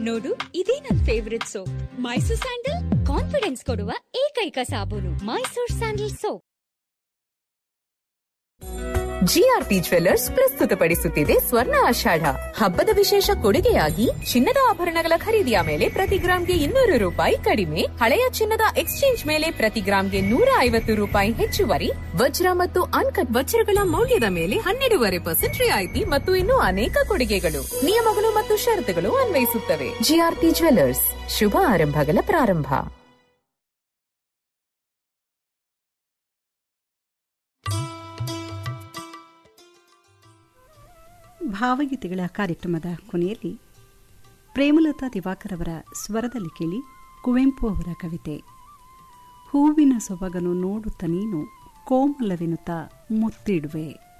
ನೋಡು ಇದೇ ನನ್ favourite soap Mysore sandal confidence ಕೊಡುವ ಏಕೈಕ ಸಾಬೂನು Mysore sandal soap GRP jewellers ಪ್ರಸ್ತುತಪಡಿಸುತ್ತಿದೆ ಸ್ವರ್ಣ ಆಷಾಢ ಹಬ್ಬದ ವಿಶೇಷ ಕೊಡುಗೆಯಾಗಿ ಚಿನ್ನದ ಆಭರಣಗಳ ಖರೀದಿಯ ಮೇಲೆ ಪ್ರತಿ ಗ್ರಾಂಗೆ ಇನ್ನೂರು ರೂಪಾಯಿ ಕಡಿಮೆ ಹಳೆಯ ಚಿನ್ನದ ಎಕ್ಸ್ಚೇಂಜ್ ಮೇಲೆ ಪ್ರತಿ ಗ್ರಾಂಗೆ ನೂರ ಐವತ್ತು ರೂಪಾಯಿ ಹೆಚ್ಚುವರಿ ವಜ್ರ ಮತ್ತು ಅನ್ಕಟ್ ವಜ್ರಗಳ ಮೌಲ್ಯದ ಮೇಲೆ ಹನ್ನೆರಡೂವರೆ ಪರ್ಸೆಂಟ್ ರಿಯಾಯಿತಿ ಮತ್ತು ಇನ್ನೂ ಅನೇಕ ಕೊಡುಗೆಗಳು ನಿಯಮಗಳು ಮತ್ತು ಷರತ್ತುಗಳು ಅನ್ವಯಿಸುತ್ತವೆ ಜಿಆರ್ಪಿ ಜ್ವೆಲ್ಲರ್ಸ್ ಶುಭ ಆರಂಭಗಳ ಪ್ರಾರಂಭ ಭಾವಗೀತೆಗಳ ಕಾರ್ಯಕ್ರಮದ ಕೊನೆಯಲ್ಲಿ ಪ್ರೇಮಲತಾ ದಿವಾಕರ್ ಅವರ ಸ್ವರದಲ್ಲಿ ಕೇಳಿ ಕುವೆಂಪು ಅವರ ಕವಿತೆ ಹೂವಿನ ಸೊಬಗನು ನೋಡುತ್ತ ನೀನು ಕೋಮಲವೆನುತ ಮುತ್ತಿಡುವೆ